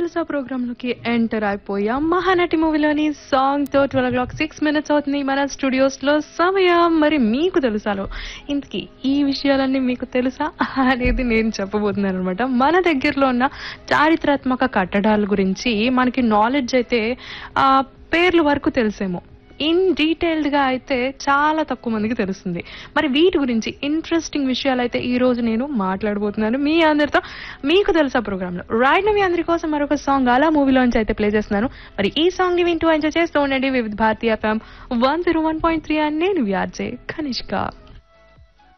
తెలుసా ప్రోగ్రామ్ లోకి ఎంటర్ అయిపోయాం మహానటి మూవీలోని సాంగ్ తో twelve o'clock six minutes అవుతుంది మన స్టూడియోస్ లో సమయం మరి మీకు తెలుసాలో ఇంతకీ ఈ విషయాలన్నీ మీకు తెలుసా అనేది నేను చెప్పబోతున్నాను అనమాట మన దగ్గరలో ఉన్న చారిత్రాత్మక కట్టడాల గురించి మనకి నాలెడ్జ్ అయితే ఆ పేర్ల వరకు తెలుసేమో ఇన్ డీటెయిల్డ్ గా అయితే చాలా తక్కువ మందికి తెలుస్తుంది మరి వీటి గురించి ఇంట్రెస్టింగ్ విషయాలు అయితే ఈ రోజు నేను మాట్లాడబోతున్నాను మీ అందరితో మీకు తెలుసా ప్రోగ్రామ్ లో రైట్ మీ అందరి కోసం మరొక సాంగ్ అలా మూవీలోంచి అయితే ప్లే చేస్తున్నాను మరి ఈ సాంగ్ వింటూ ఎంజాయ్ చేస్తూ ఉండండి వివిధ భారతీయ FM one zero one point three అని నేను వ్యార్జే కనిష్క